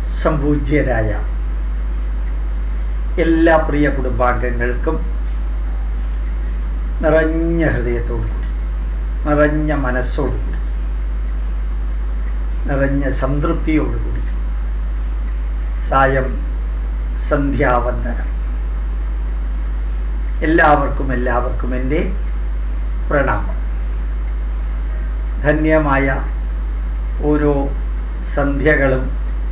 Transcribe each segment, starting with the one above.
സംപൂജ്യരായ എല്ലാ പ്രിയ കുടുംബാംഗങ്ങൾക്കും നിറഞ്ഞ ഹൃദയത്തോടുകൂടി നിറഞ്ഞ മനസ്സോടുകൂടി നിറഞ്ഞ സംതൃപ്തിയോടുകൂടി സായം സന്ധ്യാവന്ദനം എല്ലാവർക്കും എല്ലാവർക്കും എൻ്റെ പ്രണാമം ധന്യമായ ഓരോ സന്ധ്യകളും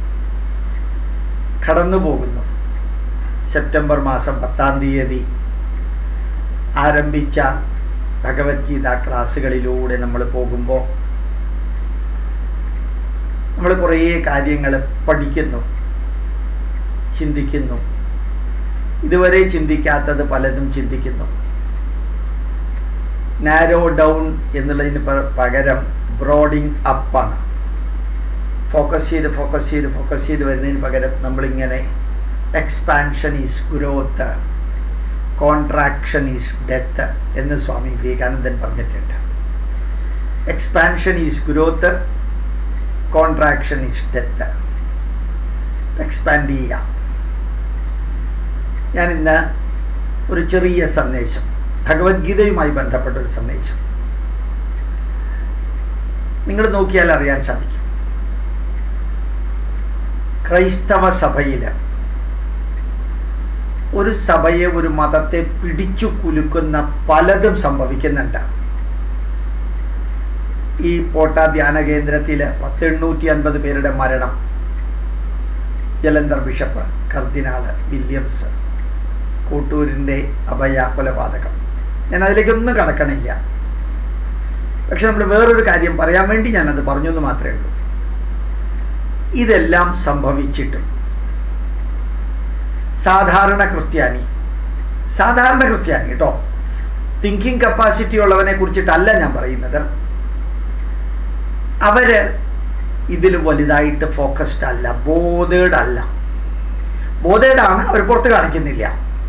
കടന്നു പോകുന്നു സെപ്റ്റംബർ മാസം പത്താം തീയതി ആരംഭിച്ച ഭഗവത്ഗീത ക്ലാസ്സുകളിലൂടെ നമ്മൾ പോകുമ്പോൾ നമ്മൾ കുറേ കാര്യങ്ങൾ പഠിക്കുന്നു ചിന്തിക്കുന്നു ഇതുവരെ ചിന്തിക്കാത്തത് പലതും ചിന്തിക്കുന്നു നാരോ ഡൗൺ എന്നുള്ളതിന് പകരം ബ്രോഡിങ് അപ്പാണ് ഫോക്കസ് ചെയ്ത് ഫോക്കസ് ചെയ്ത് ഫോക്കസ് ചെയ്ത് വരുന്നതിന് പകരം നമ്മളിങ്ങനെ expansion is growth contraction is death എന്ന് സ്വാമി വിവേകാനന്ദൻ പറഞ്ഞിട്ടുണ്ട് expansion is growth contraction is death expand ചെയ്യാം ഞാൻ ഇന്ന് ഒരു ചെറിയ സന്ദേശം ഭഗവത്ഗീതയുമായി ബന്ധപ്പെട്ട ഒരു സന്ദേശം നിങ്ങൾ നോക്കിയാൽ അറിയാൻ സാധിക്കും ക്രൈസ്തവ സഭയിൽ ഒരു സഭയെ ഒരു മതത്തെ പിടിച്ചു കുലുക്കുന്ന പലതും സംഭവിക്കുന്നുണ്ട് ഈ പോട്ട ധ്യാന കേന്ദ്രത്തിൽ പത്ത് എണ്ണൂറ്റി അൻപത് പേരുടെ മരണം ജലന്ധർ ബിഷപ്പ് കർദിനാള് വില്യംസ് കൂട്ടൂരിൻ്റെ അഭയ കൊലപാതകം ഞാൻ അതിലേക്കൊന്നും കടക്കണില്ല പക്ഷെ നമ്മൾ വേറൊരു കാര്യം പറയാൻ വേണ്ടി ഞാനത് പറഞ്ഞു എന്ന് മാത്രമേ ഉള്ളൂ ഇതെല്ലാം സംഭവിച്ചിട്ടും സാധാരണ ക്രിസ്ത്യാനി സാധാരണ ക്രിസ്ത്യാനി കേട്ടോ തിങ്കിങ് കപ്പാസിറ്റി ഉള്ളവനെ കുറിച്ചിട്ടല്ല ഞാൻ പറയുന്നത് അവര് ഇതിൽ വലുതായിട്ട് ഫോക്കസ്ഡ് അല്ല ബോധേഡ് അല്ല ബോധേഡ് ആണ് അവർ പുറത്ത് കാണിക്കുന്നില്ല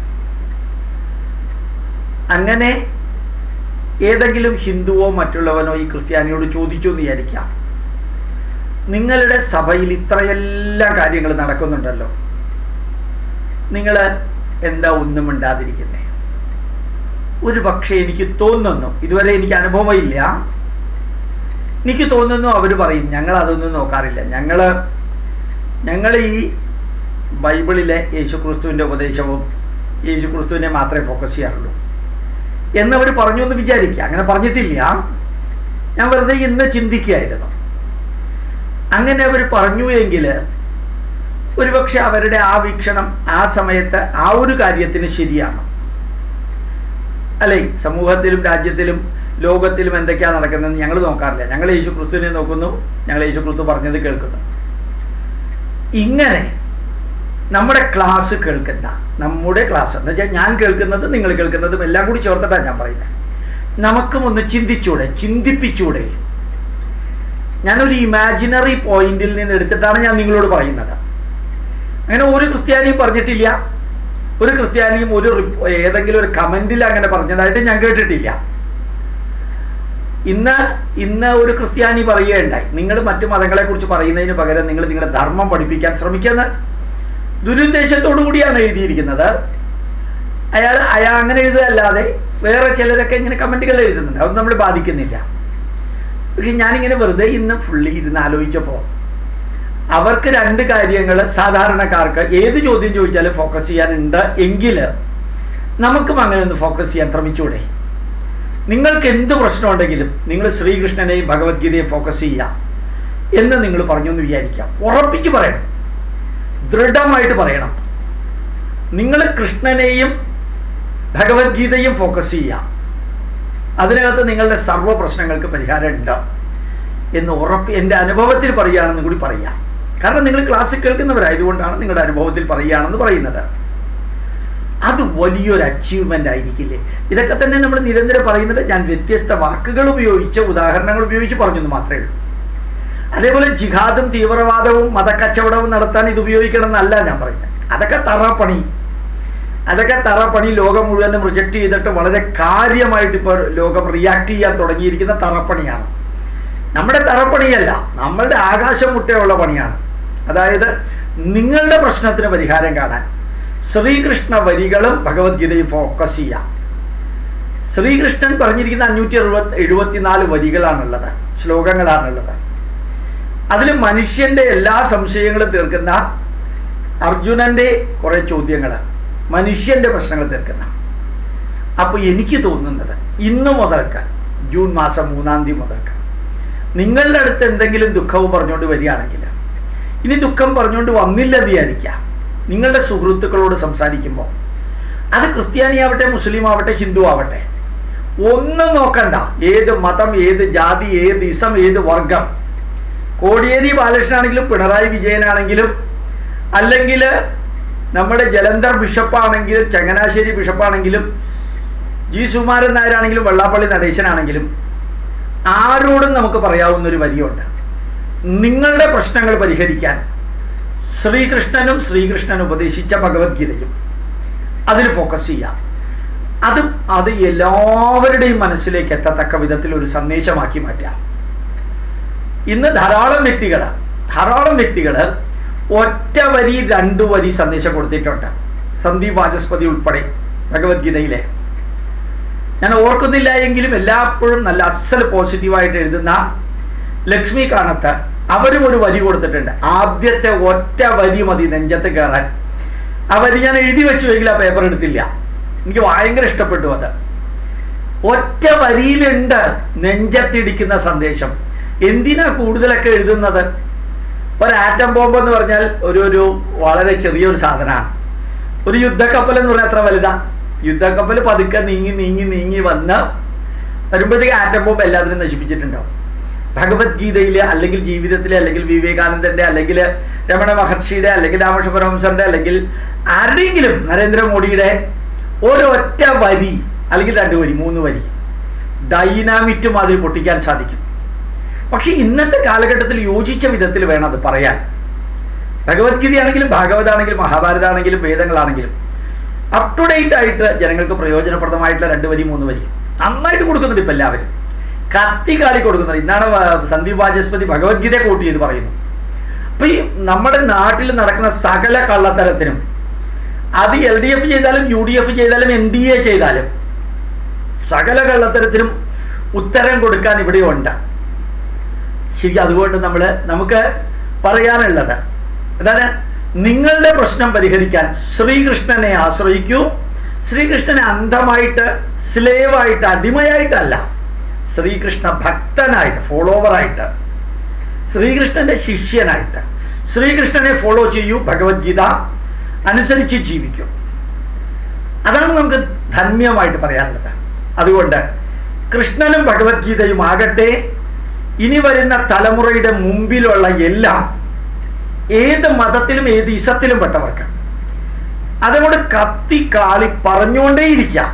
അങ്ങനെ ഏതെങ്കിലും ഹിന്ദുവോ മറ്റുള്ളവനോ ഈ ക്രിസ്ത്യാനിയോട് ചോദിച്ചു എന്ന് വിചാരിക്കാം നിങ്ങളുടെ സഭയിൽ ഇത്രയെല്ലാം കാര്യങ്ങൾ നടക്കുന്നുണ്ടല്ലോ നിങ്ങൾ എന്താ ഒന്നും മിണ്ടാതിരിക്കുന്നേ ഒരു പക്ഷേ എനിക്ക് തോന്നുന്നു ഇതുവരെ എനിക്ക് അനുഭവമില്ല എനിക്ക് തോന്നുന്നു അവർ പറയും ഞങ്ങൾ അതൊന്നും നോക്കാറില്ല ഞങ്ങൾ ഞങ്ങൾ ഈ ബൈബിളിലെ യേശുക്രിസ്തുവിൻ്റെ ഉപദേശവും യേശുക്രിസ്തുവിനെ മാത്രമേ ഫോക്കസ് ചെയ്യാറുള്ളൂ എന്നവർ പറഞ്ഞു എന്ന് വിചാരിക്കുക അങ്ങനെ പറഞ്ഞിട്ടില്ല ഞാൻ വെറുതെ ഇന്ന് ചിന്തിക്കുകയായിരുന്നു അങ്ങനെ അവർ പറഞ്ഞു എങ്കിൽ ഒരുപക്ഷെ അവരുടെ ആ വീക്ഷണം ആ സമയത്ത് ആ ഒരു കാര്യത്തിന് ശരിയാണ് അല്ലേ സമൂഹത്തിലും രാജ്യത്തിലും ലോകത്തിലും എന്തൊക്കെയാണ് നടക്കുന്നത് ഞങ്ങൾ നോക്കാറില്ല ഞങ്ങൾ യേശു ക്രിസ്തുവിനെ നോക്കുന്നു ഞങ്ങൾ യേശു ക്രിസ്തു പറഞ്ഞത് കേൾക്കുന്നു ഇങ്ങനെ നമ്മുടെ ക്ലാസ് കേൾക്കുന്ന നമ്മുടെ ക്ലാസ് എന്ന് വെച്ചാൽ ഞാൻ കേൾക്കുന്നത് നിങ്ങൾ കേൾക്കുന്നതും എല്ലാം കൂടി ചേർത്തിട്ടാണ് ഞാൻ പറയുന്നത് നമുക്കും ഒന്ന് ചിന്തിച്ചൂടെ ചിന്തിപ്പിച്ചൂടെ ഞാനൊരു ഇമാജിനറി പോയിന്റിൽ നിന്ന് എടുത്തിട്ടാണ് ഞാൻ നിങ്ങളോട് പറയുന്നത് അങ്ങനെ ഒരു ക്രിസ്ത്യാനിയും പറഞ്ഞിട്ടില്ല ഒരു ക്രിസ്ത്യാനിയും ഒരു ഏതെങ്കിലും ഒരു കമന്റിൽ അങ്ങനെ പറഞ്ഞതായിട്ട് ഞാൻ കേട്ടിട്ടില്ല ഇന്ന് ഇന്ന് ഒരു ക്രിസ്ത്യാനി പറയുകയുണ്ടായി നിങ്ങൾ മറ്റു മതങ്ങളെ കുറിച്ച് പറയുന്നതിന് പകരം നിങ്ങൾ നിങ്ങളുടെ ധർമ്മം പഠിപ്പിക്കാൻ ശ്രമിക്കുന്ന ദുരുദ്ദേശത്തോടു കൂടിയാണ് എഴുതിയിരിക്കുന്നത് അയാൾ അയാൾ അങ്ങനെ എഴുതുകയല്ലാതെ വേറെ ചിലരൊക്കെ ഇങ്ങനെ കമന്റുകൾ എഴുതുന്നുണ്ട് അതൊന്നും നമ്മൾ ബാധിക്കുന്നില്ല പക്ഷെ ഞാനിങ്ങനെ വെറുതെ ഇന്ന് ഫുള്ളി ഇരുന്ന് ആലോചിച്ചപ്പോൾ അവർക്ക് രണ്ട് കാര്യങ്ങൾ സാധാരണക്കാർക്ക് ഏത് ചോദ്യം ചോദിച്ചാലും ഫോക്കസ് ചെയ്യാനുണ്ട് എങ്കിൽ നമുക്കും അങ്ങനെ ഒന്ന് ഫോക്കസ് ചെയ്യാൻ ശ്രമിച്ചൂടെ നിങ്ങൾക്ക് എന്ത് പ്രശ്നമുണ്ടെങ്കിലും നിങ്ങൾ ശ്രീകൃഷ്ണനെയും ഭഗവത്ഗീതയും ഫോക്കസ് ചെയ്യാം എന്ന് നിങ്ങൾ പറഞ്ഞു എന്ന് വിചാരിക്കാം ഉറപ്പിച്ച് പറയണം ദൃഢമായിട്ട് പറയണം നിങ്ങൾ കൃഷ്ണനെയും ഭഗവത്ഗീതയും ഫോക്കസ് ചെയ്യാം അതിനകത്ത് നിങ്ങളുടെ സർവ്വ പ്രശ്നങ്ങൾക്ക് പരിഹാരം ഉണ്ട് എന്ന് ഉറപ്പ് എൻ്റെ അനുഭവത്തിൽ പറയുകയാണെന്ന് കൂടി പറയാം കാരണം നിങ്ങൾ ക്ലാസ് കേൾക്കുന്നവരായതുകൊണ്ടാണ് നിങ്ങളുടെ അനുഭവത്തിൽ പറയുകയാണെന്ന് പറയുന്നത് അത് വലിയൊരു അച്ചീവ്മെൻ്റ് ആയിരിക്കില്ലേ ഇതൊക്കെ തന്നെ നമ്മൾ നിരന്തരം പറയുന്നത് ഞാൻ വ്യത്യസ്ത വാക്കുകൾ ഉപയോഗിച്ച് ഉദാഹരണങ്ങൾ ഉപയോഗിച്ച് പറഞ്ഞെന്ന് മാത്രമേ ഉള്ളൂ അതേപോലെ ജിഹാദും തീവ്രവാദവും മതക്കച്ചവടവും നടത്താൻ ഇത് ഉപയോഗിക്കണം എന്നല്ല ഞാൻ പറയുന്നത് അതൊക്കെ തറപ്പണി അതൊക്കെ തറപ്പണി ലോകം മുഴുവനും റിജക്റ്റ് ചെയ്തിട്ട് വളരെ കാര്യമായിട്ട് ഇപ്പോൾ ലോകം റിയാക്ട് ചെയ്യാൻ തുടങ്ങിയിരിക്കുന്ന തറപ്പണിയാണ് നമ്മുടെ തറപ്പണിയല്ല നമ്മളുടെ ആകാശം മുട്ടയുള്ള പണിയാണ് അതായത് നിങ്ങളുടെ പ്രശ്നത്തിന് പരിഹാരം കാണാൻ ശ്രീകൃഷ്ണ വരികളും ഭഗവത്ഗീതയും ഫോക്കസ് ചെയ്യാം ശ്രീകൃഷ്ണൻ പറഞ്ഞിരിക്കുന്ന അഞ്ഞൂറ്റി എഴുപത്തി എഴുപത്തിനാല് വരികളാണുള്ളത് ശ്ലോകങ്ങളാണുള്ളത് അതിൽ മനുഷ്യന്റെ എല്ലാ സംശയങ്ങളും തീർക്കുന്ന അർജുനന്റെ കുറെ ചോദ്യങ്ങൾ മനുഷ്യന്റെ പ്രശ്നങ്ങൾ തീർക്കുന്ന അപ്പോൾ എനിക്ക് തോന്നുന്നത് ഇന്ന് മുതൽക്ക് ജൂൺ മാസം മൂന്നാം തീയതി മുതൽക്ക് നിങ്ങളുടെ അടുത്ത് എന്തെങ്കിലും ദുഃഖവും പറഞ്ഞുകൊണ്ട് വരികയാണെങ്കിൽ ഇനി ദുഃഖം പറഞ്ഞുകൊണ്ട് വന്നില്ല വിചാരിക്കുക നിങ്ങളുടെ സുഹൃത്തുക്കളോട് സംസാരിക്കുമ്പോൾ അത് ക്രിസ്ത്യാനിയാവട്ടെ മുസ്ലിം ആവട്ടെ ഹിന്ദു ആവട്ടെ ഒന്നും നോക്കണ്ട ഏത് മതം ഏത് ജാതി ഏത് ഇസം ഏത് വർഗം കോടിയേരി ബാലകൃഷ്ണനാണെങ്കിലും പിണറായി വിജയനാണെങ്കിലും അല്ലെങ്കിൽ നമ്മുടെ ജലന്ധർ ബിഷപ്പാണെങ്കിലും ചങ്ങനാശ്ശേരി ബിഷപ്പാണെങ്കിലും ജി സുകുമാരൻ നായരാണെങ്കിലും വെള്ളാപ്പള്ളി നടേശനാണെങ്കിലും ആരോടും നമുക്ക് പറയാവുന്ന ഒരു വരിയുണ്ട് നിങ്ങളുടെ പ്രശ്നങ്ങൾ പരിഹരിക്കാൻ ശ്രീകൃഷ്ണനും ശ്രീകൃഷ്ണൻ ഉപദേശിച്ച ഭഗവത്ഗീതയും അതിൽ ഫോക്കസ് ചെയ്യാം അതും അത് എല്ലാവരുടെയും മനസ്സിലേക്ക് എത്തത്തക്ക വിധത്തിൽ ഒരു സന്ദേശമാക്കി മാറ്റാം ഇന്ന് ധാരാളം വ്യക്തികൾ ധാരാളം വ്യക്തികൾ ഒറ്റ വരി രണ്ടു വരി സന്ദേശം കൊടുത്തിട്ടുണ്ട് സന്ദീപ് വാചസ്പതി ഉൾപ്പെടെ ഭഗവത്ഗീതയിലെ ഞാൻ ഓർക്കുന്നില്ല എങ്കിലും എല്ലായ്പ്പോഴും നല്ല അസൽ പോസിറ്റീവായിട്ട് എഴുതുന്ന ലക്ഷ്മി കാണത്ത് അവരും ഒരു വരി കൊടുത്തിട്ടുണ്ട് ആദ്യത്തെ ഒറ്റ വരി മതി നെഞ്ചത്ത് കയറാൻ ആ വരി ഞാൻ എഴുതി വെച്ചുവെങ്കിൽ ആ പേപ്പർ എടുത്തില്ല എനിക്ക് ഭയങ്കര ഇഷ്ടപ്പെട്ടു അത് ഒറ്റ വരിയിലുണ്ട് നെഞ്ചത്തിടിക്കുന്ന സന്ദേശം എന്തിനാ കൂടുതലൊക്കെ എഴുതുന്നത് ഒരു ആറ്റം ബോംബ് എന്ന് പറഞ്ഞാൽ ഒരു ഒരു വളരെ ചെറിയൊരു സാധനമാണ് ഒരു യുദ്ധക്കപ്പൽ എന്ന് പറഞ്ഞാൽ എത്ര വലുതാ യുദ്ധക്കപ്പൽ പതുക്കെ നീങ്ങി നീങ്ങി നീങ്ങി വന്ന് വരുമ്പോഴത്തേക്ക് ആറ്റം ബോംബ് എല്ലാത്തിനും നശിപ്പിച്ചിട്ടുണ്ടാവും ഭഗവത്ഗീതയിലെ അല്ലെങ്കിൽ ജീവിതത്തിലെ അല്ലെങ്കിൽ വിവേകാനന്ദന്റെ അല്ലെങ്കിൽ രമണ മഹർഷിയുടെ അല്ലെങ്കിൽ രാമകൃഷ്ണ പരമഹംസന്റെ അല്ലെങ്കിൽ ആരുടെയെങ്കിലും നരേന്ദ്രമോദിയുടെ ഒരൊറ്റ വരി അല്ലെങ്കിൽ രണ്ട് വരി മൂന്ന് വരി ഡൈനാമിറ്റ് മാതിരി പൊട്ടിക്കാൻ സാധിക്കും പക്ഷെ ഇന്നത്തെ കാലഘട്ടത്തിൽ യോജിച്ച വിധത്തിൽ വേണം അത് പറയാൻ ഭഗവത്ഗീതയാണെങ്കിലും ഭാഗവതാണെങ്കിലും മഹാഭാരതമാണെങ്കിലും വേദങ്ങളാണെങ്കിലും അപ് ടു ഡേറ്റ് ആയിട്ട് ജനങ്ങൾക്ക് പ്രയോജനപ്രദമായിട്ടുള്ള രണ്ട് വരി മൂന്ന് വരി നന്നായിട്ട് കൊടുക്കുന്നുണ്ട് ഇപ്പം എല്ലാവരും കത്തി കാളി കൊടുക്കുന്നുണ്ട് ഇന്നാണ് സന്ദീപ് വാചസ്പതി ഭഗവത്ഗീത കോട്ട് ചെയ്ത് പറയുന്നു അപ്പൊ ഈ നമ്മുടെ നാട്ടിൽ നടക്കുന്ന സകല കള്ളത്തരത്തിനും അത് എൽ ഡി എഫ് ചെയ്താലും യു ഡി എഫ് ചെയ്താലും എൻ ഡി എ ചെയ്താലും സകല കള്ളത്തരത്തിനും ഉത്തരം കൊടുക്കാൻ ഇവിടെയുണ്ട് ശരി അതുകൊണ്ട് നമ്മൾ നമുക്ക് പറയാനുള്ളത് അതാണ് നിങ്ങളുടെ പ്രശ്നം പരിഹരിക്കാൻ ശ്രീകൃഷ്ണനെ ആശ്രയിക്കൂ ശ്രീകൃഷ്ണനെ അന്ധമായിട്ട് സ്ലേവായിട്ട് അടിമയായിട്ടല്ല ശ്രീകൃഷ്ണ ഭക്തനായിട്ട് ഫോളോവറായിട്ട് ശ്രീകൃഷ്ണന്റെ ശിഷ്യനായിട്ട് ശ്രീകൃഷ്ണനെ ഫോളോ ചെയ്യൂ ഭഗവത്ഗീത അനുസരിച്ച് ജീവിക്കൂ അതാണ് നമുക്ക് ധന്യമായിട്ട് പറയാനുള്ളത് അതുകൊണ്ട് കൃഷ്ണനും ഭഗവത്ഗീതയും ആകട്ടെ ഇനി വരുന്ന തലമുറയുടെ മുമ്പിലുള്ള എല്ലാം ഏത് മതത്തിലും ഏത് ഇസത്തിലും പെട്ടവർക്ക് അതുകൊണ്ട് കത്തി കാളി പറഞ്ഞുകൊണ്ടേയിരിക്കാം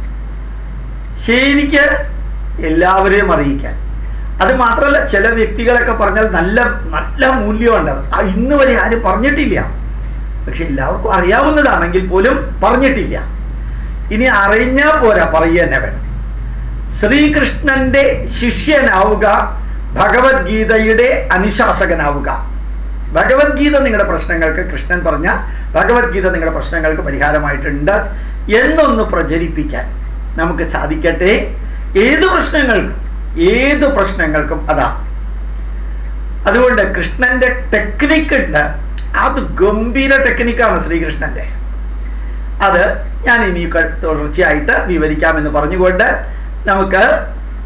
ശരിക്ക് എല്ലാവരെയും അറിയിക്കാൻ അത് മാത്രമല്ല ചില വ്യക്തികളൊക്കെ പറഞ്ഞാൽ നല്ല നല്ല മൂല്യമുണ്ട് അത് ആ ഇന്ന് വരെ ആരും പറഞ്ഞിട്ടില്ല പക്ഷെ എല്ലാവർക്കും അറിയാവുന്നതാണെങ്കിൽ പോലും പറഞ്ഞിട്ടില്ല ഇനി അറിഞ്ഞാൽ പോരാ പറയുക തന്നെ വേണം ശ്രീകൃഷ്ണന്റെ ശിഷ്യനാവുക ഭഗവത്ഗീതയുടെ അനുശാസകനാവുക ഭഗവത്ഗീത നിങ്ങളുടെ പ്രശ്നങ്ങൾക്ക് കൃഷ്ണൻ പറഞ്ഞ ഭഗവത്ഗീത നിങ്ങളുടെ പ്രശ്നങ്ങൾക്ക് പരിഹാരമായിട്ടുണ്ട് എന്നൊന്ന് പ്രചരിപ്പിക്കാൻ നമുക്ക് സാധിക്കട്ടെ ഏത് പ്രശ്നങ്ങൾക്കും ഏത് പ്രശ്നങ്ങൾക്കും അതാ അതുകൊണ്ട് കൃഷ്ണന്റെ ടെക്നിക്ക് ഉണ്ട് അത് ഗംഭീര ടെക്നിക്കാണ് ശ്രീകൃഷ്ണന്റെ അത് ഞാൻ ഇനി തുടർച്ചയായിട്ട് വിവരിക്കാമെന്ന് പറഞ്ഞുകൊണ്ട് നമുക്ക്